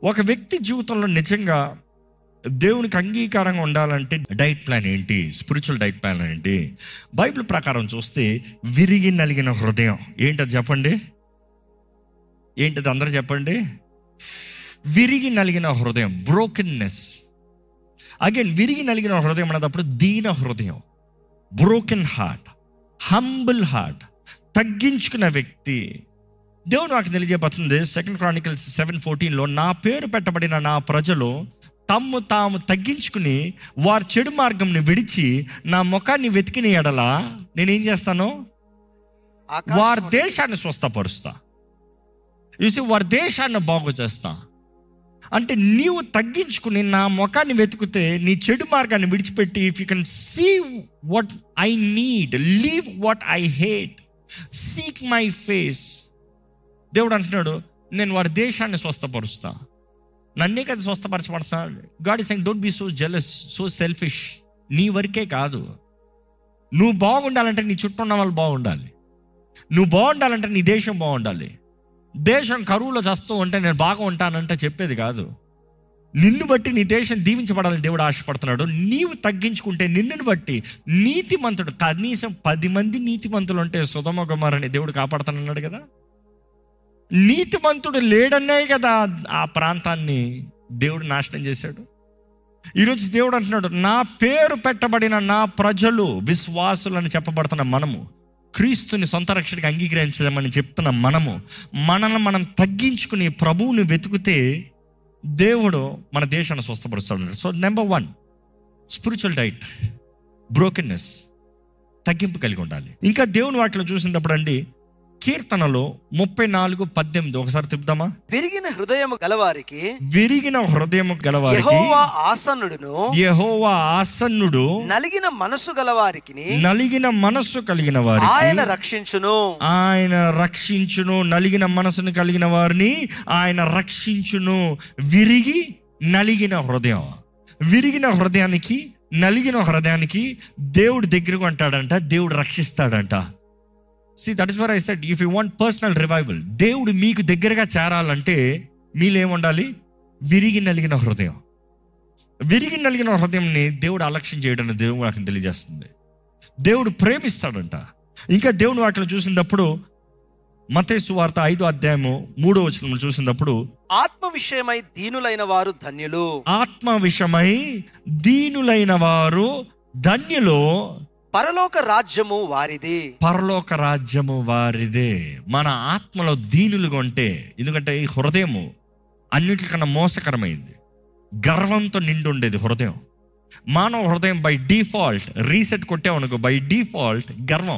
ఒక వ్యక్తి జీవితంలో నిజంగా దేవునికి అంగీకారంగా ఉండాలంటే డైట్ ప్లాన్ ఏంటి స్పిరిచువల్ డైట్ ప్లాన్ ఏంటి బైబిల్ ప్రకారం చూస్తే విరిగి నలిగిన హృదయం ఏంటది చెప్పండి ఏంటది అందరూ చెప్పండి విరిగి నలిగిన హృదయం బ్రోకెన్నెస్ అగైన్ విరిగి నలిగిన హృదయం అన్నప్పుడు దీన హృదయం బ్రోకెన్ హార్ట్ హంబుల్ హార్ట్ తగ్గించుకున్న వ్యక్తి దేవుడు నాకు తెలియజేపడుతుంది సెకండ్ క్రానికల్స్ సెవెన్ ఫోర్టీన్లో నా పేరు పెట్టబడిన నా ప్రజలు తమ్ము తాము తగ్గించుకుని వారి చెడు మార్గంని విడిచి నా ముఖాన్ని వెతికిన ఎడల నేనేం చేస్తాను వారి ఆకాశం దేశాన్ని స్వస్థపరుస్తా చూసి వారి దేశాన్ని బాగు చేస్తా అంటే నీవు తగ్గించుకుని నా ముఖాన్ని వెతికితే నీ చెడు మార్గాన్ని విడిచిపెట్టి if you can see what I need leave what I hate seek my face దేవుడు అంటున్నాడు నేను వారి దేశాన్ని స్వస్థపరుస్తా నన్నే కదా స్వస్థపరచబడుతున్నాడు God is don't be so jealous so selfish నీ వరకే కాదు నువ్వు బాగుండాలంటే నీ చుట్టూ ఉన్న వాళ్ళు బాగుండాలి నువ్వు బాగుండాలంటే నీ దేశం బాగుండాలి దేశం కరువులో చస్తూ ఉంటే నేను బాగా ఉంటానంటే చెప్పేది కాదు నిన్ను బట్టి నీ దేశం దీవించబడాలని దేవుడు ఆశపడుతున్నాడు నీవు తగ్గించుకుంటే నిన్నుని బట్టి నీతిమంతుడు కనీసం పది మంది నీతిమంతులు ఉంటే సుధమ కుమారని దేవుడు కాపాడుతానన్నాడు కదా నీతిమంతుడు లేడనే కదా ఆ ప్రాంతాన్ని దేవుడు నాశనం చేశాడు ఈరోజు దేవుడు అంటున్నాడు నా పేరు పెట్టబడిన నా ప్రజలు విశ్వాసులు అని చెప్పబడుతున్న మనము క్రీస్తుని సొంత రక్షణకి అంగీకరించమని చెప్తున్న మనము మనల్ని మనం తగ్గించుకుని ప్రభువుని వెతుకుతే దేవుడు మన దేశాన్ని స్వస్థపరుస్తాడు so number one spiritual diet brokenness తగ్గింపు కలిగి ఉండాలి ఇంకా దేవుని వాటిలో చూసినప్పుడు అండి కీర్తనలో ముప్పై నాలుగు పద్దెనిమిది ఒకసారి తిప్పుదామా విరిగిన హృదయము గలవారికి విరిగిన హృదయం గలవారికి యెహోవా ఆసనుడును యెహోవా ఆసన్నుడు నలిగిన మనసు గలవారికి నలిగిన మనస్సు కలిగిన వారికి ఆయన రక్షించును ఆయన రక్షించును నలిగిన మనసును కలిగిన వారిని ఆయన రక్షించును విరిగి నలిగిన హృదయం విరిగిన హృదయానికి నలిగిన హృదయానికి దేవుడు దగ్గరకు అంటాడంట దేవుడు రక్షిస్తాడంట see that is what I said if you want personal revival దేవుడు మీకు దగ్గరగా చేరాలంటే మీలో ఏముండాలి విరిగి నలిగిన హృదయం విరిగి నలిగిన హృదయంని దేవుడు అలక్ష్యం చేయడం దేవుడు నాకు తెలియజేస్తుంది దేవుడు ప్రేమిస్తాడంట ఇంకా దేవుని వాటిని చూసినప్పుడు మతేసు వార్త ఐదో అధ్యాయము మూడో వచనం చూసినప్పుడు ఆత్మ విషయమై దీనులైన వారు ధన్యులు ఆత్మ విషమై దీనులైన వారు ధన్యులో పరలోక రాజ్యము వారిది పరలోక రాజ్యము వారిదే మన ఆత్మలో దీనులుగా ఉంటే ఎందుకంటే ఈ హృదయము అన్నిటికన్నా మోసకరమైంది గర్వంతో నిండి ఉండేది హృదయం మానవ హృదయం బై డిఫాల్ట్ రీసెట్ కొట్టామనుకో బై డిఫాల్ట్ గర్వం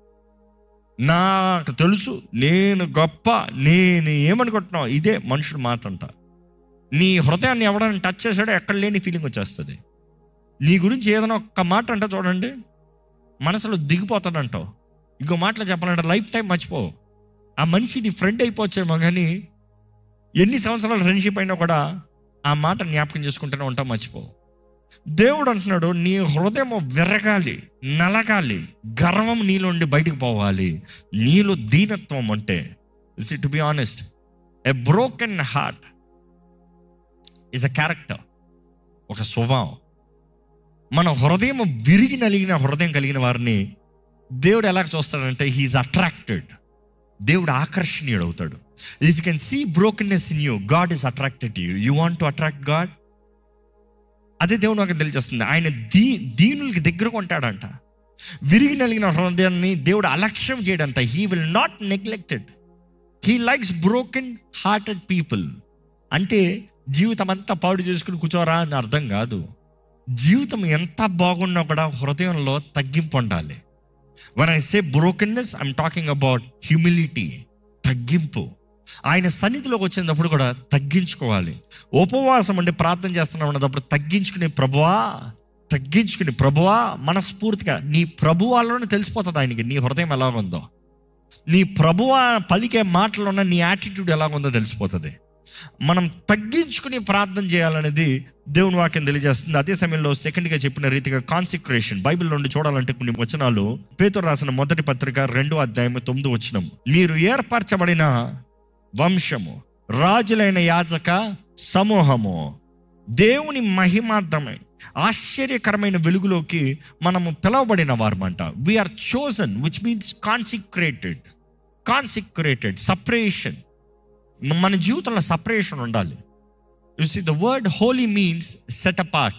నాకు తెలుసు నేను గొప్ప నేను ఏమనుకుంటున్నావు ఇదే మనుషుడు మాట అంట నీ హృదయాన్ని ఎవడైనా టచ్ చేశాడో ఎక్కడ లేని ఫీలింగ్ వచ్చేస్తుంది నీ గురించి ఏదైనా ఒక్క మాట అంటే చూడండి మనసులో దిగిపోతాడంటావు ఇంకో మాటలో చెప్పాలంటే లైఫ్ టైం మర్చిపోవు ఆ మనిషి నీ ఫ్రెండ్ అయిపోవచ్చేమో కానీ ఎన్ని సంవత్సరాల ఫ్రెండ్షిప్ అయినా కూడా ఆ మాట జ్ఞాపకం చేసుకుంటూనే ఉంటాం మర్చిపోవు దేవుడు అంటున్నాడు నీ హృదయం విరగాలి నలగాలి గర్వం నీలోండి బయటికి పోవాలి నీలో దీనత్వం అంటే to be honest a broken heart is a character ఒక స్వభావం మన హృదయం విరిగి నలిగిన హృదయం కలిగిన వారిని దేవుడు ఎలా చూస్తాడంటే హీఈస్ అట్రాక్టెడ్ దేవుడు ఆకర్షణీయుడు అవుతాడు if you can see brokenness in you God is attracted you you want to attract God అదే దేవుడు నాకు తెలియజేస్తుంది ఆయన దీ దీనులకి దగ్గరకు ఉంటాడంట విరిగి నలిగిన హృదయాన్ని దేవుడు అలక్ష్యం చేయడంట he will not neglected he likes broken hearted people అంటే జీవితం అంతా పాడు చేసుకుని కూర్చోరా అని అర్థం కాదు జీవితం ఎంత బాగున్నా కూడా హృదయంలో తగ్గింపు ఉండాలి one I say brokenness I'm talking about humility తగ్గింపు ఆయన సన్నిధిలోకి వచ్చినప్పుడు కూడా తగ్గించుకోవాలి ఉపవాసం అంటే ప్రార్థన చేస్తున్నాం ఉన్నప్పుడు తగ్గించుకునే ప్రభువా తగ్గించుకుని ప్రభువా మనస్ఫూర్తిగా నీ ప్రభువాలోనే తెలిసిపోతుంది ఆయనకి నీ హృదయం ఎలాగుందో నీ ప్రభువా పలికే మాటలో ఉన్న నీ యాటిట్యూడ్ ఎలాగుందో తెలిసిపోతుంది మనం తగ్గించుకుని ప్రార్థన చేయాలనేది దేవుని వాక్యం తెలియజేస్తుంది అదే సమయంలో సెకండ్గా చెప్పిన రీతిగా కాన్సిక్రేషన్ బైబిల్ నుండి చూడాలంటే కొన్ని వచనాలు పేతురు రాసిన మొదటి పత్రిక రెండో అధ్యాయం తొమ్మిది వచనం మీరు ఏర్పరచబడిన వంశము రాజులైన యాజక సమూహము దేవుని మహిమార్థమై ఆశ్చర్యకరమైన వెలుగులోకి మనము పిలవబడిన వారమంట we are chosen which means consecrated consecrated separation మన జీవితంలో సపరేషన్ ఉండాలి you see the word holy means set apart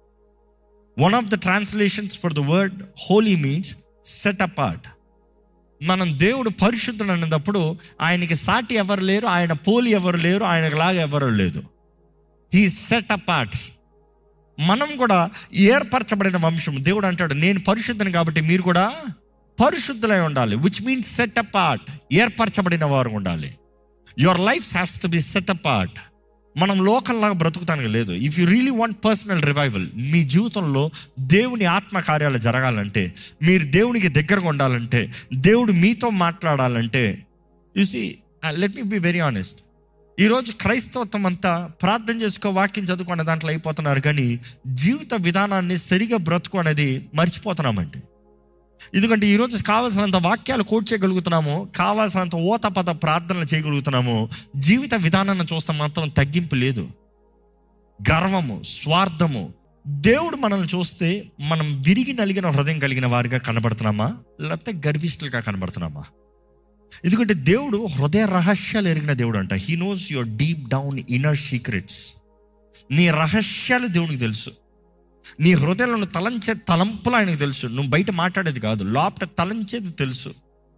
one of the translations for the word holy means set apart మనం దేవుడు పరిశుద్ధుడు అన్నప్పుడు ఆయనకి సాటి ఎవరు లేరు ఆయన పోలి ఎవరు లేరు ఆయనకు లాగా ఎవరు లేదు హీ సెట్ అపార్ట్ మనం కూడా ఏర్పరచబడిన వంశం దేవుడు అంటాడు నేను పరిశుద్ధను కాబట్టి మీరు కూడా పరిశుద్ధులై ఉండాలి విచ్ మీన్స్ సెట్ అపార్ట్ ఏర్పరచబడిన వారు ఉండాలి your life has to be set apart మనం లోకల్లాగా బ్రతుకుతానికి లేదు if you really want personal revival మీ జీవితంలో దేవుని ఆత్మ కార్యాలు జరగాలంటే మీరు దేవునికి దగ్గరగా ఉండాలంటే దేవుడు మీతో మాట్లాడాలంటే see let me be very honest ఈరోజు క్రైస్తవత్వం అంతా ప్రార్థన చేసుకో వాక్యం చదువుకునే దాంట్లో అయిపోతున్నారు కానీ జీవిత విధానాన్ని సరిగా బ్రతుకు అనేది మర్చిపోతున్నామండి ఎందుకంటే ఈరోజు కావాల్సినంత వాక్యాలు కోట్ చేయగలుగుతున్నాము కావాల్సినంత ఓత పద ప్రార్థనలు చేయగలుగుతున్నాము జీవిత విధానాన్ని చూస్తే మాత్రం తగ్గింపు లేదు గర్వము స్వార్థము దేవుడు మనల్ని చూస్తే మనం విరిగి నలిగిన హృదయం కలిగిన వారిగా కనబడుతున్నామా లేకపోతే గర్విష్ఠులుగా కనబడుతున్నామా ఎందుకంటే దేవుడు హృదయ రహస్యాలు ఎరిగిన దేవుడు అంట he knows your deep down inner secrets నీ రహస్యాలు దేవునికి తెలుసు నీ హృదయంలో తలంచే తలంపులు ఆయనకు తెలుసు నువ్వు బయట మాట్లాడేది కాదు లోపల తలంచేది తెలుసు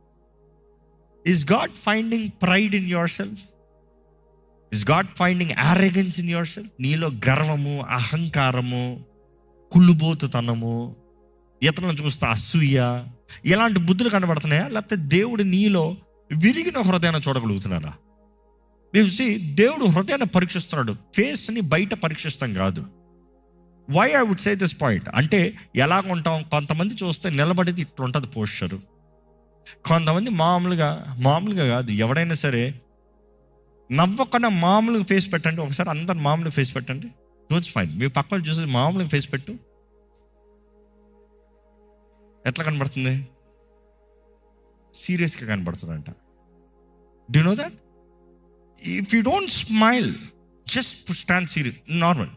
is God finding pride in yourself is God finding arrogance in yourself నీలో గర్వము అహంకారము కుళ్ళుబోతుతనము ఇతరులను చూస్తే అసూయ ఇలాంటి బుద్ధులు కనబడుతున్నాయా లేకపోతే దేవుడు నీలో విరిగిన హృదయాన్ని చూడగలుగుతున్నారా చూసి దేవుడు హృదయాన్ని పరీక్షిస్తున్నాడు ఫేస్ని బయట పరీక్షిస్తాం కాదు why I would say this point అంటే ఎలాగ ఉంటాం కొంతమంది చూస్తే నిలబడితే ఇట్లుంటుంది పోస్చరు కొంతమంది మామూలుగా మామూలుగా కాదు ఎవడైనా సరే నవ్వకుండా మామూలుగా ఫేస్ పెట్టండి ఒకసారి అందరు మామూలుగా ఫేస్ పెట్టండి నోట్స్ ఫైన్ మీ పక్కన చూసి మామూలుగా ఫేస్ పెట్టు ఎట్లా కనబడుతుంది సీరియస్గా కనబడుతుందంట డి know that if you don't smile just stand serious normal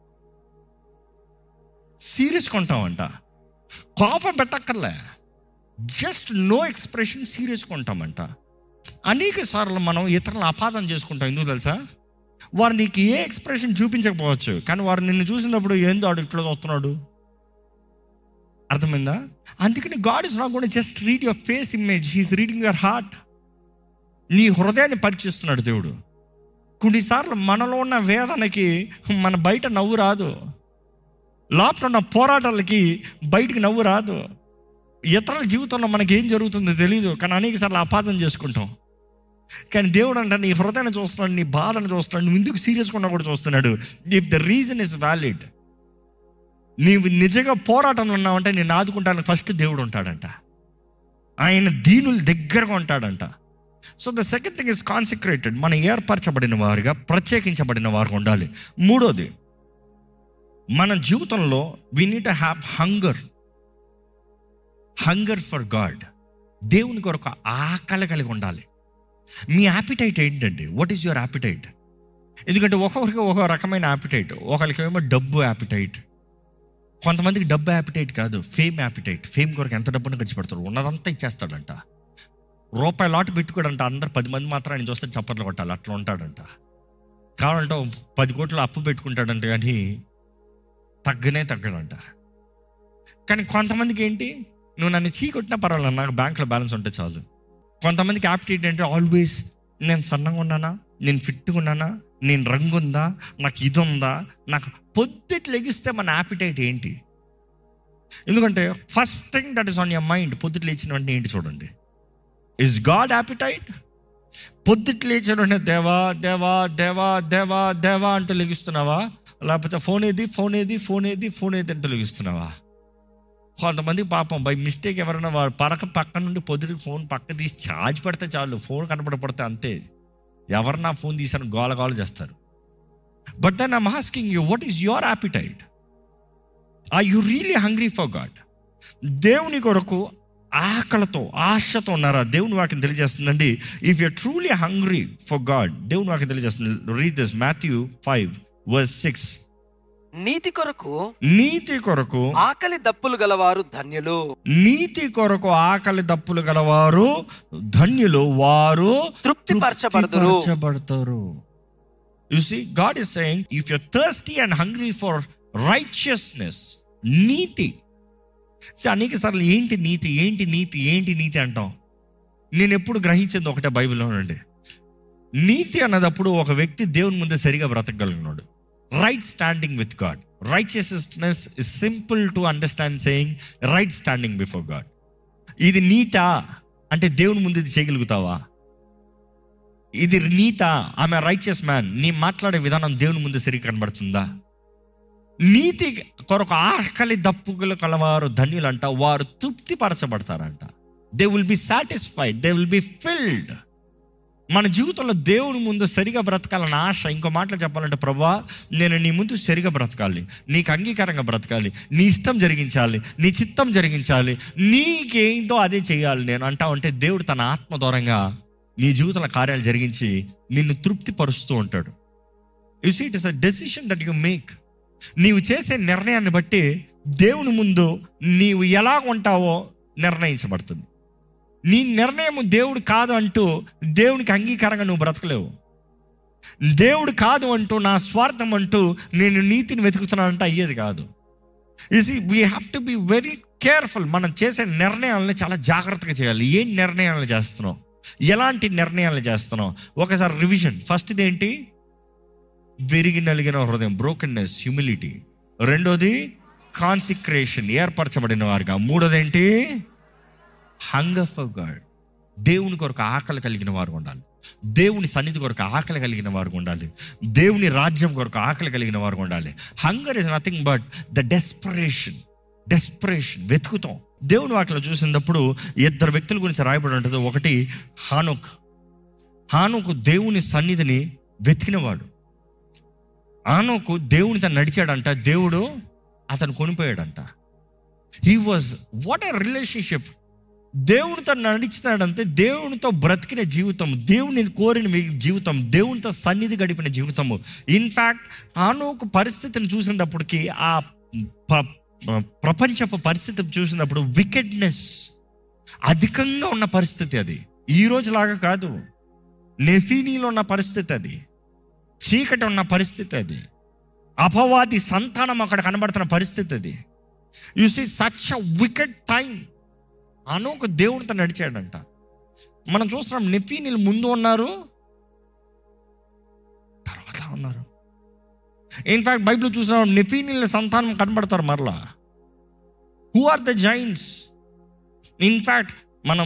సీరియస్గా ఉంటామంట కోపం పెట్టక్కర్లే జస్ట్ నో ఎక్స్ప్రెషన్ సీరియస్గా ఉంటామంట అనేక సార్లు మనం ఇతరులను అపాదం చేసుకుంటాం ఎందుకు తెలుసా వారు నీకు ఏ ఎక్స్ప్రెషన్ చూపించకపోవచ్చు కానీ వారు నిన్ను చూసినప్పుడు ఏందో ఆడు ఇట్లా వస్తున్నాడు అర్థమైందా అందుకని God is not gone just read your face image he's reading your heart నీ హృదయాన్ని పరీక్షిస్తున్నాడు దేవుడు కొన్నిసార్లు మనలో ఉన్న వేదనకి మన బయట నవ్వు రాదు లోపల ఉన్న పోరాటాలకి బయటికి నవ్వు రాదు ఇతరుల జీవితంలో మనకి ఏం జరుగుతుందో తెలియదు కానీ అనేక సార్లు అపార్థం చేసుకుంటాం కానీ దేవుడు అంటే నీ హృదయాన్ని చూస్తున్నాడు నీ బాధను చూస్తున్నాడు నువ్వు ఎందుకు సీరియస్గా ఉన్నా కూడా చూస్తున్నాడు if the reason is valid నీవు నిజంగా పోరాటంలో ఉన్నావంటే నేను ఆదుకుంటాను ఫస్ట్ దేవుడు ఉంటాడంట ఆయన దీనుల దగ్గరగా ఉంటాడంట so the second thing is consecrated మన ఏర్పరచబడిన వారుగా ప్రత్యేకించబడిన వారు ఉండాలి మూడోది మన జీవితంలో we need to have hunger hunger for God దేవుని కొరకు ఆకలి కలిగి ఉండాలి మీ యాపిటైట్ ఏంటండి వాట్ ఈస్ యువర్ యాపిటైట్ ఎందుకంటే ఒక్కొక్కరికి ఒక రకమైన యాపిటైట్ ఒకరికి ఏమో డబ్బు యాపిటైట్ కొంతమందికి డబ్బు యాపిటైట్ కాదు ఫేమ్ యాపిటైట్ ఫేమ్ కొరకు ఎంత డబ్బును ఖర్చు పెడతాడు ఉన్నదంతా ఇచ్చేస్తాడంట రూపాయి లాటు పెట్టుకోడంట అందరు పది మంది మాత్రం ఆయన చూస్తే చప్పట్లు కొట్టాలి అట్లా ఉంటాడంట కావాలంటే ఓ పది కోట్లు అప్పు పెట్టుకుంటాడంట కానీ తగ్గనే తగ్గడంట కానీ కొంతమందికి ఏంటి నువ్వు నన్ను చీ కొట్టినా పర్వాలేదు నాకు బ్యాంక్లో బ్యాలెన్స్ ఉంటే చాలు కొంతమందికి యాప్టిట్యూడ్ అంటే ఆల్వేస్ నేను సన్నగా ఉన్నానా నేను ఫిట్గా ఉన్నానా నేను రంగు ఉందా నాకు ఇది ఉందా నాకు పొద్దుట లెగిస్తే మన యాపిటైట్ ఏంటి ఎందుకంటే first thing that is on your mind పొద్దుట లేచిన వెంటనే ఏంటి చూడండి ఇస్ గాడ్ యాపిటైట్ పొద్దుట లేచిన వెంటనే దేవా దేవా దేవా దేవా దేవా అంటూ లెగిస్తున్నావా లేకపోతే ఫోన్ ఏది ఫోన్ ఏది ఫోన్ ఏది ఫోన్ ఏది అంటూ లెగిస్తున్నావా కొంతమంది పాపం బై మిస్టేక్ ఎవరైనా వాడు పరక పక్క నుండి పొద్దుటికి ఫోన్ పక్క తీసి ఛార్జ్ పెడితే చాలు ఫోన్ కనపడపడితే అంతే ఎవరు నా ఫోన్ తీసాను గోల గోల చేస్తారు but then I'm asking you what is your appetite are you really hungry for God దేవుని కొరకు ఆకలితో ఆశతో ఉన్నారా దేవుని వాక్యం తెలియజేస్తుందండి if you truly hungry for God దేవుని వాక్యం తెలియజేస్తుంది read this Matthew five verse six నీతి కొరకు నీతి కొరకు ఆకలి దప్పులు గలవారు ధన్యులు నీతి కొరకు ఆకలి దప్పులు గలవారు ధన్యులు వారు తృప్తిపరచబడుదురు. తృప్తిపరచబడతారు you see God is saying if you thirsty and hungry for righteousness నీతి See, అనేక సార్లు ఏంటి నీతి ఏంటి నీతి ఏంటి నీతి అంటాం నేను ఎప్పుడు గ్రహించింది ఒకటే బైబిల్లోనండి నీతి అన్నదప్పుడు ఒక వ్యక్తి దేవుని ముందు సరిగా బ్రతకగలిగినాడు right standing with God righteousness is simple to understand saying right standing before God ఇది నీతా అంటే దేవుని ముందు ఇది చేయగలుగుతావా ఇది నీత ఆమె రైచియస్ మ్యాన్ నీ మాట్లాడే విధానం దేవుని ముందు సరిగా కనబడుతుందా నీతి కొరకు ఆకలి దప్పుకులు కలవారు ధన్యులంట వారు తృప్తిపరచబడతారంట they will be satisfied they will be filled మన జీవితంలో దేవుని ముందు సరిగా బ్రతకాలని ఆశ ఇంకో మాటలు చెప్పాలంటే ప్రభా నేను నీ ముందు సరిగా బ్రతకాలి నీకు అంగీకారంగా బ్రతకాలి నీ ఇష్టం జరిగించాలి నీ చిత్తం జరిగించాలి నీకేందో అదే చేయాలి నేను అంటా ఉంటే దేవుడు తన ఆత్మ దూరంగా నీ జీవితంలో కార్యాలు జరిగించి నిన్ను తృప్తిపరుస్తూ ఉంటాడు you see it is a decision that you make నీవు చేసే నిర్ణయాన్ని బట్టి దేవుని ముందు నీవు ఎలా ఉంటావో నిర్ణయించబడుతుంది నీ నిర్ణయం దేవుడు కాదు అంటూ దేవునికి అంగీకారంగా నువ్వు బ్రతకలేవు దేవుడు కాదు అంటూ నా స్వార్థం అంటూ నేను నీతిని వెతుకుతున్నానంటే అయ్యేది కాదు is we have to be very careful మనం చేసే నిర్ణయాలని చాలా జాగ్రత్తగా చేయాలి ఏం నిర్ణయాలు చేస్తున్నాం ఎలాంటి నిర్ణయాలు చేస్తున్నాం ఒకసారి రివిజన్ ఫస్ట్ ఏంటి విరిగి నలిగిన హృదయం బ్రోకెన్నెస్ హ్యూమిలిటీ రెండోది కాన్సిక్రేషన్ ఏర్పరచబడిన వారుగా మూడోది ఏంటి హంగర్ ఫర్ గాడ్ దేవుని కొరకు ఆకలి కలిగిన వారు ఉండాలి దేవుని సన్నిధి కొరకు ఆకలి కలిగిన వారు ఉండాలి దేవుని రాజ్యం కొరకు ఆకలి కలిగిన వారు ఉండాలి hunger is nothing but the desperation desperation వెతుకుతాం దేవుని వాటిలో చూసినప్పుడు ఇద్దరు వ్యక్తుల గురించి రాయబడి ఉంటుంది ఒకటి హానుక్ హానుకు దేవుని సన్నిధిని వెతికినవాడు ఆనోకు దేవుని తను నడిచాడంట దేవుడు అతను కొనిపోయాడంట he was what a relationship దేవునితో నడిచినాడంటే దేవునితో బ్రతికిన జీవితం దేవుని కోరిన మీ- జీవితం దేవునితో సన్నిధి గడిపిన జీవితము ఇన్ఫ్యాక్ట్ ఆనోకు పరిస్థితిని చూసినప్పటికీ ఆ ప- ప- ప్రపంచపు పరిస్థితి చూసినప్పుడు వికెడ్నెస్ అధికంగా ఉన్న పరిస్థితి అది ఈ రోజులాగా కాదు నెఫీనీలో ఉన్న పరిస్థితి అది చీకటి ఉన్న పరిస్థితి అది అపవాది సంతానం అక్కడ కనబడుతున్న పరిస్థితి అది you see such a wicked time అనొక దేవుడితో నడిచాడంట మనం చూస్తున్నాం నెఫీనీలు ముందు ఉన్నారు తర్వాత ఉన్నారు ఇన్ఫాక్ట్ బైబిల్ చూసినాం నెఫీనీల సంతానం కనబడతారు మరలా who are the giants in fact మనం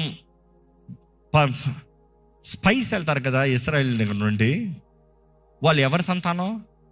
స్పైస్ వెళ్తారు కదా ఇస్రాయల్ దగ్గర నుండి వాళ్ళు ఎవరి సంతానం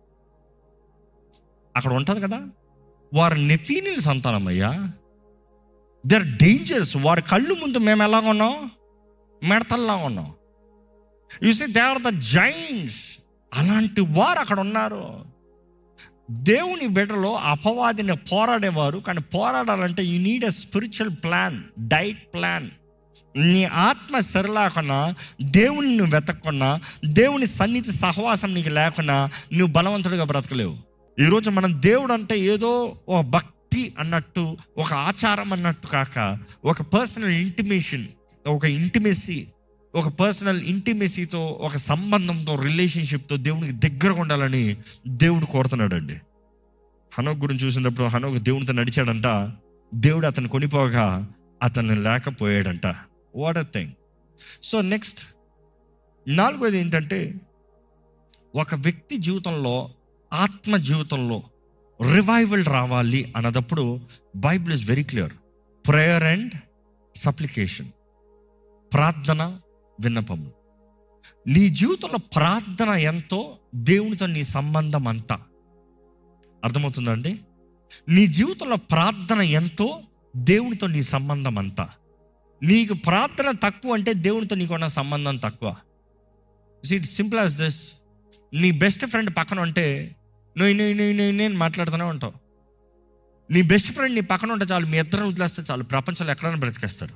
అక్కడ ఉంటుంది కదా వారు నెఫీనిల్ సంతానం అయ్యా దే ఆర్ డేంజర్స్ వారి కళ్ళు ముందు మేము ఎలాగ ఉన్నాం మెడతల్లా ఉన్నాం see they are the giants అలాంటి వారు అక్కడ ఉన్నారు దేవుని బిడ్డలో అపవాదిని పోరాడేవారు కానీ పోరాడాలంటే you need a spiritual plan diet plan నీ ఆత్మ సరిలేకున్నా దేవుని నువ్వు వెతకకుండా దేవుని సన్నిధి సహవాసం నీకు లేకున్నా నువ్వు బలవంతుడిగా బ్రతకలేవు ఈరోజు మనం దేవుడు అంటే ఏదో ఒక భక్తి అన్నట్టు ఒక ఆచారం అన్నట్టు కాక ఒక పర్సనల్ ఇంటిమేషన్ ఒక ఇంటిమెసీ ఒక పర్సనల్ ఇంటిమెసీతో ఒక సంబంధంతో రిలేషన్షిప్తో దేవునికి దగ్గరగా ఉండాలని దేవుడు కోరుతున్నాడండి హనోక్ గురించి చూసినప్పుడు హనోక్ దేవునితో నడిచాడంట దేవుడు అతను కొనిపోగా అతను లేకపోయాడంట what a thing so next నాలుగోది ఏంటంటే ఒక వ్యక్తి జీవితంలో ఆత్మ జీవితంలో రివైవల్ రావాలి అన్నదప్పుడు Bible is very clear prayer and supplication ప్రార్థన విన్నపము నీ జీవితంలో ప్రార్థన ఎంతో దేవునితో నీ సంబంధం అంతా అర్థమవుతుందండి నీ జీవితంలో ప్రార్థన ఎంతో దేవునితో నీ సంబంధం అంతా నీకు ప్రార్థన తక్కువ అంటే దేవునితో నీకున్న సంబంధం తక్కువ ఇట్ సింపుల్ యాజ్ దిస్ నీ బెస్ట్ ఫ్రెండ్ పక్కన ఉంటే నువ్వు నువ్వు నువ్వు నువ్వు నేను మాట్లాడుతూనే ఉంటావు నీ బెస్ట్ ఫ్రెండ్ నీ పక్కన ఉంటే చాలు మీ ఇద్దరు వదిలేస్తే చాలు ప్రపంచంలో ఎక్కడైనా బ్రతికేస్తారు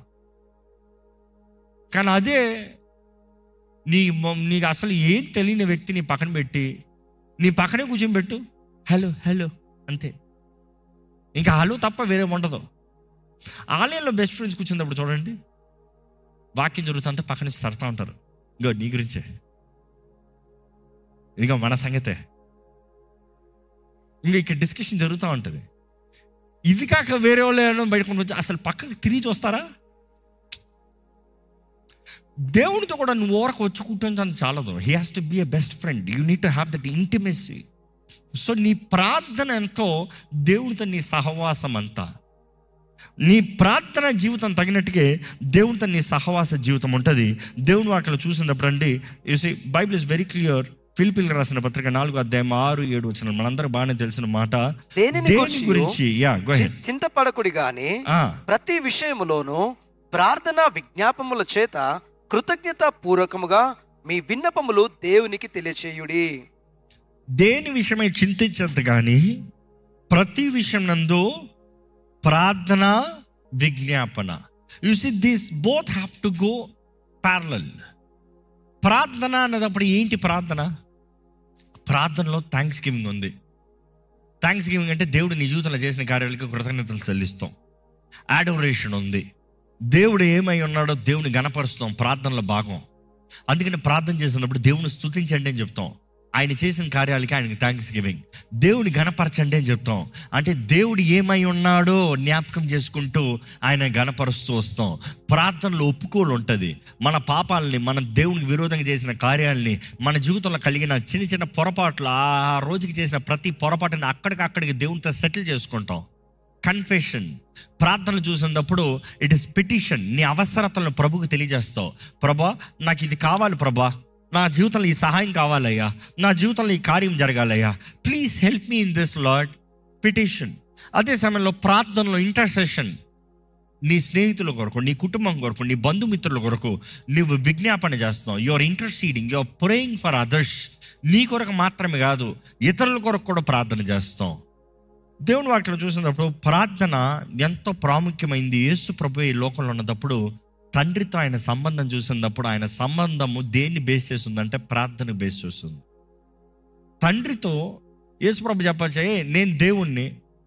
కానీ అదే నీ మొ- నీకు అసలు ఏం తెలియని వ్యక్తి నీ పక్కన పెట్టి నీ పక్కనే కూర్చొని పెట్టు హలో హలో అంతే ఇంకా హలో తప్ప వేరే ఉండదు ఆలయంలో బెస్ట్ ఫ్రెండ్స్ కూర్చున్నప్పుడు చూడండి వాక్యం జరుగుతుంటే పక్క నుంచి సరతా ఉంటారు ఇంకో నీ గురించే ఇదిగో మన సంగతే ఇంకా ఇక్కడ డిస్కషన్ జరుగుతూ ఉంటుంది ఇది కాక వేరే వాళ్ళు ఏమైనా బయటకు వచ్చి అసలు పక్కకు తిరిగి చూస్తారా దేవునితో కూడా నువ్వు ఓరకు వచ్చి కూర్చొని చాలదు he has to be a best friend you need to have that intimacy so నీ ప్రార్థన ఎంతో దేవుడితో నీ సహవాసం అంతా నీ ప్రార్థన జీవితం తగినట్టుగా దేవునితో నీ సహవాస జీవితం ఉంటుంది దేవుని వాక్యలో చూసినప్పుడు అండి you see Bible is very clear ఫిలిపిల్ రాసిన పత్రిక నాలుగు అధ్యాయం ఆరు ఏడు వచ్చిన మనందరూ బాగానే తెలిసిన మాట దేనిని దేని గూర్చియు గురించి యా గో చి- చింతపడకుడి గాని ప్రతి విషయములోను ప్రార్థన విజ్ఞాపముల చేత కృతజ్ఞత పూర్వకముగా మీ విన్నపములు దేవునికి తెలియచేయుడి దేని విషయమై చింతించద్దు కానీ ప్రతి విషయం నందు ప్రార్థన విజ్ఞాపన you see this both have to go parallel ప్రార్థన అన్నదప్పుడు ఏంటి ప్రార్థన ప్రార్థనలో థ్యాంక్స్ గివింగ్ ఉంది థ్యాంక్స్ గివింగ్ అంటే దేవుడు నీ జీవితంలో చేసిన కార్యాలకు కృతజ్ఞతలు చెల్లిస్తాం ఆడోరేషన్ ఉంది దేవుడు ఏమై ఉన్నాడో దేవుని గణపరుస్తాం ప్రార్థనలో భాగం అందుకని ప్రార్థన చేసినప్పుడు దేవుని స్తుతించండి అని చెప్తాం ఆయన చేసిన కార్యాలకి ఆయనకి థ్యాంక్స్ గివింగ్ దేవుని గణపరచండి అని చెప్తాం అంటే దేవుడు ఏమై ఉన్నాడో జ్ఞాపకం చేసుకుంటూ ఆయన గణపరుస్తూ వస్తాం ప్రార్థనలో ఒప్పుకోలు ఉంటుంది మన పాపాలని మన దేవునికి విరోధంగా చేసిన కార్యాలని మన జీవితంలో కలిగిన చిన్న చిన్న పొరపాట్లు ఆ రోజుకి చేసిన ప్రతి పొరపాటుని అక్కడికక్కడికి దేవునితో సెటిల్ చేసుకుంటాం కన్ఫెషన్ ప్రార్థనలు చూసినప్పుడు ఇట్ ఇస్ పిటిషన్ నీ అవసరతలను ప్రభుకు తెలియజేస్తావు ప్రభా నాకు ఇది కావాలి ప్రభా నా జీవితంలో ఈ సహాయం కావాలయ్యా నా జీవితంలో ఈ కార్యం జరగాలయ్యా please help me in this lord petition అదే సమయంలో ప్రార్థనలో ఇంటర్సెషన్ నీ స్నేహితుల కొరకు నీ కుటుంబం కొరకు నీ బంధుమిత్రుల కొరకు నువ్వు విజ్ఞాపన చేస్తున్నావు your interceding your praying for others నీ కొరకు మాత్రమే కాదు ఇతరుల కొరకు కూడా ప్రార్థన చేస్తాం దేవుని వాటిలో చూసినప్పుడు ప్రార్థన ఎంతో ప్రాముఖ్యమైంది యేసు ప్రభు ఈ లోకంలో ఉన్నప్పుడు తండ్రితో ఆయన సంబంధం చూసినప్పుడు ఆయన సంబంధము దేన్ని బేస్ చేస్తుందంటే ప్రార్థన బేస్ చేస్తుంది తండ్రితో యేసు ప్రభు చెప్పచ్చే నేను దేవుణ్ణి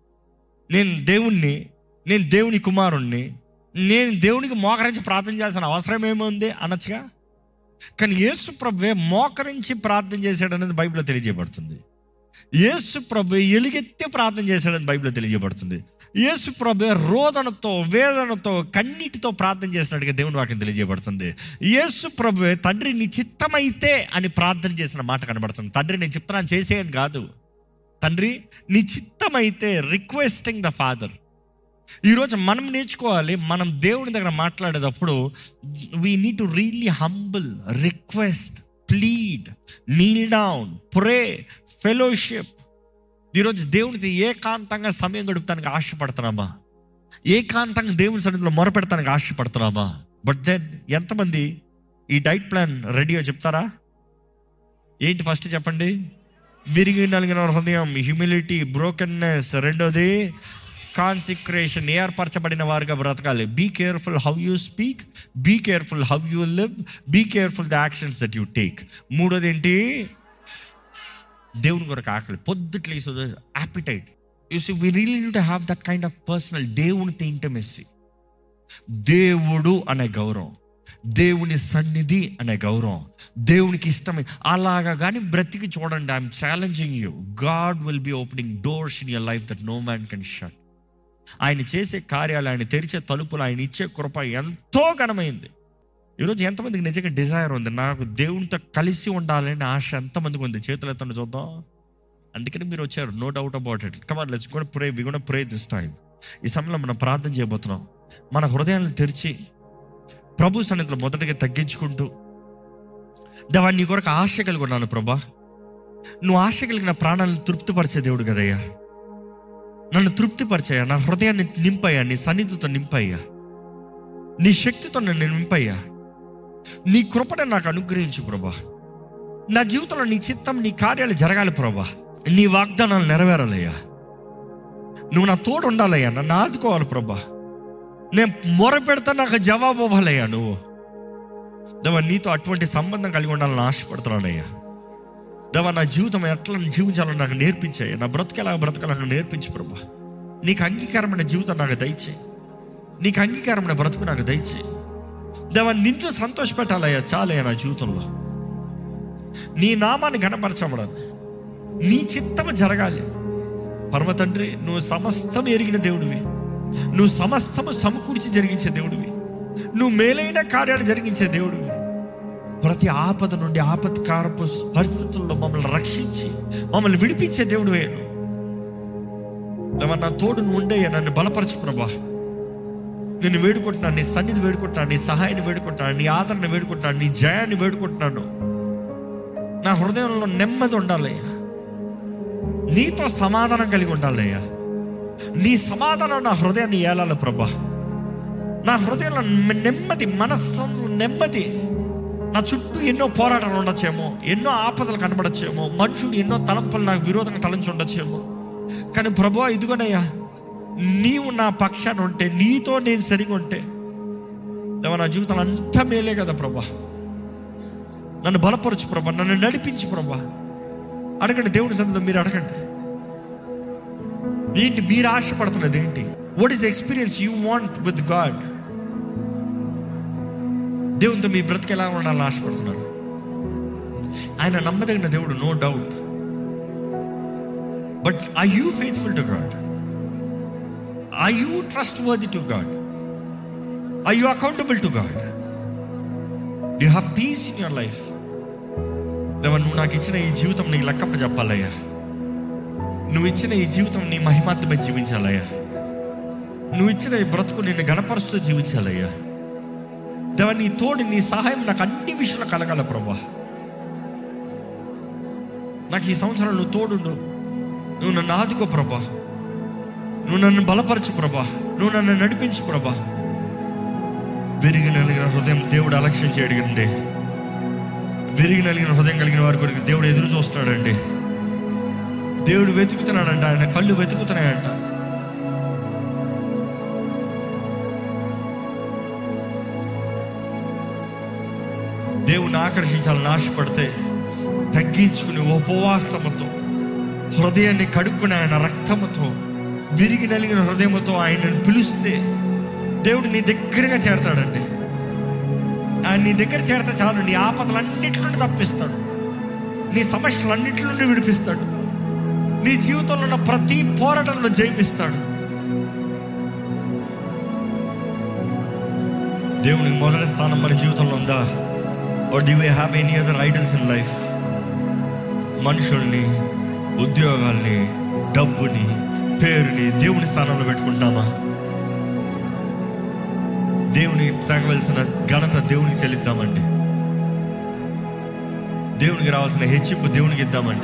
నేను దేవుణ్ణి నేను దేవుని కుమారుణ్ణి నేను దేవునికి మోకరించి ప్రార్థన చేయాల్సిన అవసరం ఏముంది అనొచ్చుగా కానీ యేసు ప్రభువే మోకరించి ప్రార్థన చేశాడు అనేది బైబిల్లో తెలియజేయబడుతుంది యేసు ప్రభు ఎలుగెత్తి ప్రార్థన చేశాడని బైబిల్లో తెలియజేయబడుతుంది యేసు ప్రభు రోదనతో వేదనతో కన్నీటితో ప్రార్థన చేసినట్టుగా దేవుని వాక్యం తెలియజేయబడుతుంది యేసు ప్రభు తండ్రి నీ చిత్తమైతే అని ప్రార్థన చేసిన మాట కనబడుతుంది తండ్రి నేను చిత్తాన్ని చేసేయని కాదు తండ్రి నీ చిత్తమైతే రిక్వెస్టింగ్ ద ఫాదర్ ఈరోజు మనం నేర్చుకోవాలి మనం దేవుని దగ్గర మాట్లాడేటప్పుడు we need to really humble request plead kneel down pray fellowship ఈరోజు దేవునికి ఏకాంతంగా సమయం గడుపుతానికి ఆశపడుతున్నామా ఏకాంతంగా దేవుని సన్నిధిలో మొరపెడతానికి ఆశపడుతున్నామా బట్ దెన్ ఎంతమంది ఈ డైట్ ప్లాన్ రెడీగా చెప్తారా ఏంటి ఫస్ట్ చెప్పండి విరిగి నలిగిన హృదయం హ్యూమిలిటీ బ్రోకెన్నెస్ రెండోది కాన్సిక్రేషన్ ఏర్పరచబడిన వారుగా బ్రతకాలి be careful how you speak be careful how you live be careful the actions that you take మూడోది ఏంటి దేవుని కొరకు ఆకలి పొద్దుట్లే appetite you see we really to have that kind of personal దేవునితో ఇంటమెస్సీ దేవుడు అనే గౌరవం దేవుని సన్నిధి అనే గౌరవం దేవునికి ఇష్టమే అలాగా కానీ బ్రతికి చూడండి I'm challenging you God will be opening doors in your life that no man can shut ఆయన చేసే కార్యాలు ఆయన తెరిచే తలుపులు ఆయన ఇచ్చే కృప ఎంతో ఘనమైంది ఈరోజు ఎంతమందికి నిజంగా డిజైర్ ఉంది నాకు దేవునితో కలిసి ఉండాలని ఆశ ఎంతమందికి ఉంది చేతులు ఎత్తండి చూద్దాం అందుకని మీరు వచ్చారు no doubt about it come on let's కూడా ప్రే వి కూడా ప్రే దిస్ టైం ఈ సమయంలో మనం ప్రార్థన చేయబోతున్నాం మన హృదయాలను తెరిచి ప్రభు సన్నిధిలో మొదటగా తగ్గించుకుంటూ దేవా నీ కొరకు ఆశ కలిగి ఉన్నాను ప్రభా నువ్వు ఆశ కలిగిన ప్రాణాలను తృప్తిపరిచే దేవుడు కదయ్యా నన్ను తృప్తిపరిచయ్యా నా హృదయాన్ని నింపయ్యా నీ సన్నిధితో నింపయ్యా నీ శక్తితో నన్ను నింపయ్యా నీ కృపను నాకు అనుగ్రహించు ప్రభా నా జీవితంలో నీ చిత్తం నీ కార్యాలు జరగాలి ప్రభా నీ వాగ్దానాలు నెరవేరాలయ్యా నువ్వు నా తోడు ఉండాలయ్యా నన్ను ఆదుకోవాలి ప్రభా నేను మొర పెడతా నాకు జవాబు అవ్వాలయ్యా నువ్వు దేవా నీతో అటువంటి సంబంధం కలిగి ఉండాలని ఆశపడుతున్నానయ్యా దేవా నా జీవితం ఎట్లా జీవించాలో నాకు నేర్పించాయి నా బ్రతుకెలా బ్రతకాలో నాకు నేర్పించు ప్రభా నీకు అంగీకారమైన జీవితం నాకు దయచేయి నీకు అంగీకారమైన బ్రతుకు నాకు దయచేయి దేవా నిన్ను సంతోషపెట్టాలయ్యా చాలయ్యా నా జీవితంలో నీ నామాన్ని గణపరచబడాలి నీ చిత్తం జరగాలి పరమ తండ్రి నువ్వు సమస్తం ఎరిగిన దేవుడివి నువ్వు సమస్తము సమకూర్చి జరిగించే దేవుడివి నువ్వు మేలైన కార్యాలు జరిగించే దేవుడివి ప్రతి ఆపద నుండి ఆపత్కారపు పరిస్థితుల్లో మమ్మల్ని రక్షించి మమ్మల్ని విడిపించే దేవుడు దేవా నా తోడు నువ్వు ఉండయ్యా నన్ను బలపరచు ప్రభా నేను వేడుకుంటున్నాను నీ సన్నిధి వేడుకుంటున్నాను నీ సహాయాన్ని వేడుకుంటున్నాను నీ ఆదరణ వేడుకుంటున్నాను నీ జయాన్ని వేడుకుంటున్నాను నా హృదయంలో నెమ్మది ఉండాలయ్యా నీతో సమాధానం కలిగి ఉండాలయ్యా నీ సమాధానం నా హృదయాన్ని ఏలాలి ప్రభా నా హృదయంలో నెమ్మది మనస్సు నెమ్మది నా చుట్టూ ఎన్నో పోరాటాలు ఉండొచ్చేమో ఎన్నో ఆపదలు కనబడచ్చేమో మనుషులు ఎన్నో తలంపులు నాకు విరోధంగా తలంచి ఉండొచ్చేమో కానీ ప్రభా ఇదిగోనయ్యా నీవు నా పక్షాన ఉంటే నీతో నేను సరిగా ఉంటే దేవా నా జీవితం అంతా మేలే కదా ప్రభా నన్ను బలపరచు ప్రభా నన్ను నడిపించు ప్రభా అడగండి దేవుని సన్నిధిలో మీరు అడగండి ఏంటి మీరు ఆశపడుతున్నది ఏంటి what is experience you want with God దేవునితో మీ బ్రతికి ఎలా ఉండాలని ఆశపడుతున్నారు ఆయన నమ్మదగిన దేవుడు no doubt but I you faithful to God I you trust worthy to God I you accountable to God you have peace in your life దేవ నువ్వు నాకు ఇచ్చిన ఈ జీవితం నీకు లెక్కప్ప చెప్పాలయ్యా నువ్వు ఇచ్చిన ఈ జీవితం నీ మహిమాత్మై జీవించాలయ్యా నువ్వు ఇచ్చిన ఈ బ్రతుకు నిన్ను గణపరుస్తూ జీవించాలయ్యా దేవ నీ తోడు నీ సహాయం నాకు అన్ని విషయాలు కలగాల ప్రభా నాకు ఈ సంవత్సరం నువ్వు తోడుండు నువ్వు నన్ను ఆదుకో ప్రభా నువ్వు నన్ను బలపరచు ప్రభా నువ్వు నన్ను నడిపించు ప్రభా విరిగి నలిగిన హృదయం దేవుడు అలక్ష్యం చేయడండి విరిగి నలిగిన హృదయం కలిగిన వారి కొరకు దేవుడు ఎదురు చూస్తున్నాడండి దేవుడు వెతుకుతున్నాడంట ఆయన కళ్ళు వెతుకుతున్నాయంట దేవుని ఆకర్షించాలని ఆశపడితే తగ్గించుకుని ఉపవాసముతో హృదయాన్ని కడుక్కుని ఆయన రక్తముతో విరిగి నలిగిన హృదయముతో ఆయనను పిలిస్తే దేవుడు నీ దగ్గరగా చేరతాడండి ఆయన నీ దగ్గర చేరితే చాలు నీ ఆపదలన్నింటి నుండి తప్పిస్తాడు నీ సమస్యలన్నింటి నుండి విడిపిస్తాడు నీ జీవితంలో ఉన్న ప్రతి పోరాటంలో జయిపిస్తాడు దేవునికి మొదటి స్థానం మన జీవితంలో ఉందా or do we have any other idols in life మనుషుల్ని ఉద్యోగాల్ని డబ్బుని పేరుని దేవుని స్థానంలో పెట్టుకుంటామా దేవునికి తగవలసిన ఘనత దేవునికి చెల్లిద్దామండి దేవునికి రావాల్సిన హెచ్చింపు దేవునికి ఇద్దామండి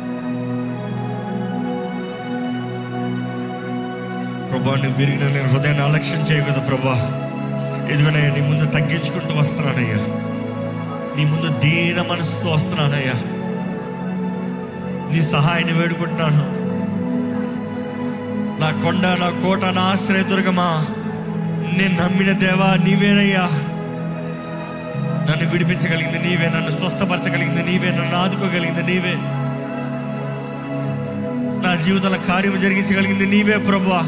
ప్రభా నువ్వు విరిగిన నేను హృదయాన్ని అలక్ష్యం చేయకూడదు ప్రభా ఎదుగునయ్యా నీ ముందు తగ్గించుకుంటూ వస్తున్నానయ్యా నీ ముందు దీన మనసుతో వస్తున్నానయ్యా నీ సహాయాన్ని వేడుకుంటున్నాను నా కొండ నా కోట నా ఆశ్రయ దుర్గమా నేను నమ్మిన దేవా నీవేనయ్యా నన్ను విడిపించగలిగింది నీవే నన్ను స్వస్థపరచగలిగింది నీవే నన్ను ఆదుకోగలిగింది నీవే నా జీవితంలో కార్యం జరిగించగలిగింది నీవే ప్రభా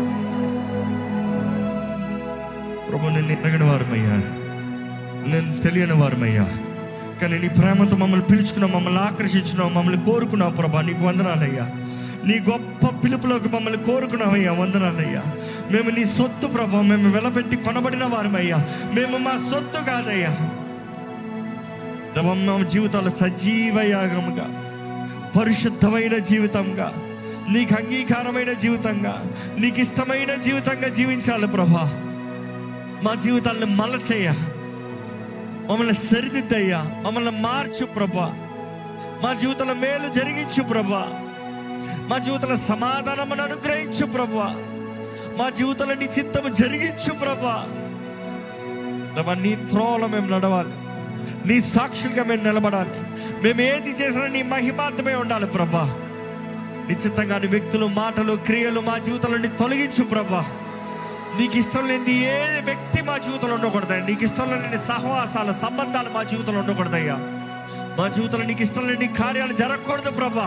ప్రభు నేను ఎరగని వారమయ్యా నేను తెలియని వారమయ్యా కానీ నీ ప్రేమతో మమ్మల్ని పిలుచుకున్నావు మమ్మల్ని ఆకర్షించినావు మమ్మల్ని కోరుకున్నావు ప్రభా నీకు వందనాలయ్యా నీ గొప్ప పిలుపులోకి మమ్మల్ని కోరుకున్నావయ్యా వందనాలయ్యా మేము నీ సొత్తు ప్రభా మేము వెలపెట్టి కొనబడిన వారమయ్యా మేము మా సొత్తు కాదయ్యా దేవా, మా జీవితాలు సజీవ యాగముగా పరిశుద్ధమైన జీవితంగా నీకు అంగీకారమైన జీవితంగా నీకు ఇష్టమైన జీవితంగా జీవించాలి ప్రభా మా జీవితాలను మలచేయ మమ్మల్ని సరిదిద్దయ్యా మమ్మల్ని మార్చు ప్రభా మా జీవితంలో మేలు జరిగించు ప్రభా మా జీవితంలో సమాధానమును అనుగ్రహించు ప్రభా మా జీవితంలో నీ చిత్తము జరిగించు ప్రభా దేవా, నీ త్రోవలో మేము నడవాలి నీ సాక్షులుగా మేము నిలబడాలి మేము ఏది చేసినా నీ మహిమార్థమే ఉండాలి ప్రభా నిశ్చితంగాని వ్యక్తులు మాటలు క్రియలు మా జీవితంలో నుండి తొలగించు ప్రభా నీకు ఇష్టం లేని ఏ వ్యక్తి మా జీవితంలో ఉండకూడదయ్యా నీకు ఇష్టం లేని సహవాసాలు సంబంధాలు మా జీవితంలో ఉండకూడదయ్యా మా జీవితంలో నీకు ఇష్టం లేని కార్యాలు జరగకూడదు ప్రభా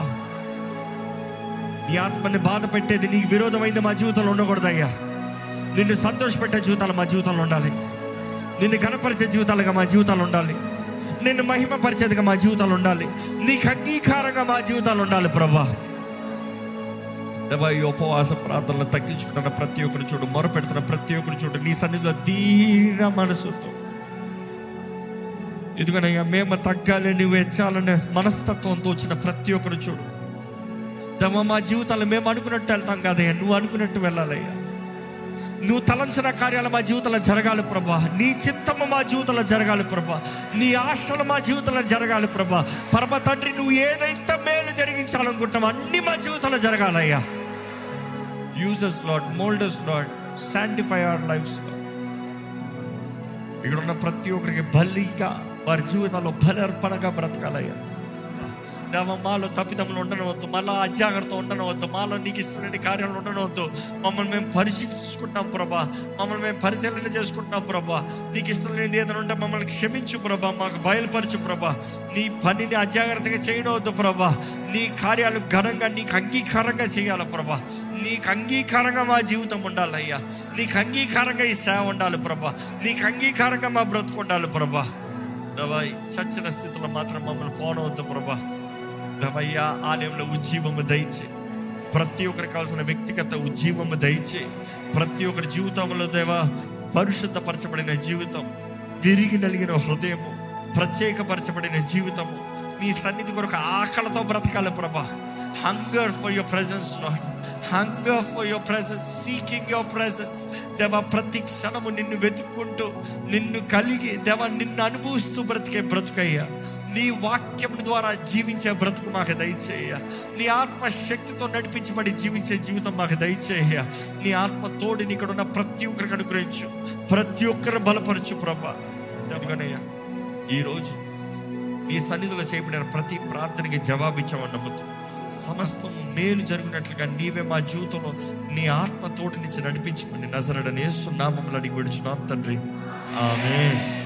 నీ ఆత్మని బాధ పెట్టేది నీకు విరోధమైంది మా జీవితంలో ఉండకూడదయ్యా నిన్ను సంతోషపెట్టే జీవితాలు మా జీవితంలో ఉండాలి నిన్ను కనపరిచే జీవితాలుగా మా జీవితాలు ఉండాలి నిన్ను మహిమపరిచేదిగా మా జీవితాలు ఉండాలి నీకు అంగీకారంగా మా జీవితాలు ఉండాలి ప్రభా దేవా, ఈ ఉపవాస ప్రార్థనలు తగ్గించుకుంటున్న ప్రతి ఒక్కరు చూడు మొరపెడుతున్న ప్రతి ఒక్కరు చూడు నీ సన్నిధిలో దీన మనసుతో ఎందుకనయ్యా మేము తగ్గాలి నువ్వు ఎచ్చాలనే మనస్తత్వంతో వచ్చిన ప్రతి ఒక్కరు చూడు దేవా మా జీవితాలు మేము అనుకున్నట్టు వెళ్తాం కాదయ్యా నువ్వు అనుకున్నట్టు వెళ్ళాలయ్యా నువ్వు తలంచిన కార్యాలు మా జీవితంలో జరగాలి ప్రభా నీ చిత్తము మా జీవితంలో జరగాలి ప్రభా నీ ఆశలు మా జీవితంలో జరగాలి ప్రభా పరమ తండ్రి నువ్వు ఏదైతే మేలు జరిగించాలనుకుంటామో అన్ని మా జీవితంలో జరగాలయ్యా use us lord mould us lord sanctify our lives ఇక్కడ ఉన్న ప్రతి ఒక్కరికి బలిగా వారి జీవితాల్లో బలర్పణగా బ్రతకాలయ్యా దేవ మాలో తప్పిదములు ఉండనవద్దు మళ్ళా అజాగ్రత్త ఉండనవద్దు మాలో నీకు ఇష్టమైన కార్యాలు ఉండనవద్దు మమ్మల్ని మేము పరిశీలించుకుంటాం ప్రభా మమ్మల్ని మేము పరిశీలన చేసుకుంటున్నాం ప్రభా నీకు ఇష్టం లేనిది ఏదైనా ఉంటే మమ్మల్ని క్షమించు ప్రభా మాకు బయలుపరచు ప్రభా నీ పనిని అజాగ్రత్తగా చేయనవద్దు ప్రభా నీ కార్యాలు ఘనంగా నీకు అంగీకారంగా చేయాలి ప్రభా నీకు అంగీకారంగా మా జీవితం ఉండాలయ్యా నీకు అంగీకారంగా ఈ సేవ ఉండాలి ప్రభా నీకు అంగీకారంగా మా బ్రతుకు ఉండాలి ప్రభా దవాయి చచ్చిన స్థితిలో మాత్రం మమ్మల్ని పోనవద్దు ప్రభా దవయ్యా ఆలయంలో ఉజ్జీవము దయచే ప్రతి ఒక్కరికి కావాల్సిన వ్యక్తిగత ఉజ్జీవము దయచే ప్రతి ఒక్కరి జీవితంలో దేవా పరిశుద్ధపరచబడిన జీవితం విరిగి నలిగిన హృదయము ప్రత్యేకపరచబడిన జీవితము నీ సన్నిధి కొరకు ఆకలితో బ్రతకాలి ప్రభా hunger for your presence lord hunger for your presence seeking your presence దేవ ప్రతి క్షణము నిన్ను వెతుక్కుంటూ నిన్ను కలిగి దేవ నిన్ను అనుభవిస్తూ బ్రతికే బ్రతుకయ్యా నీ వాక్యం ద్వారా జీవించే బ్రతుకు మాకు దయచేయ నీ ఆత్మ శక్తితో నడిపించబడి జీవించే జీవితం మాకు దయచేయ నీ ఆత్మ తోడిని ఇక్కడ ఉన్న ప్రతి ఒక్కరికి అనుగ్రహించు ప్రతి ఒక్కరు బలపరచు ప్రభా ఎందుకనయ్యా ఈరోజు నీ సన్నిధిలో చేయబడిన ప్రతి ప్రార్థనకి జవాబిచ్చామని నమ్ముతూ సమస్తం మేలు జరిగినట్లుగా నీవే మా జీవితంలో నీ ఆత్మ తోటి నుంచి నడిపించమని నజరడని నామంలో అడిగి విడుచున్నాం తండ్రి ఆమె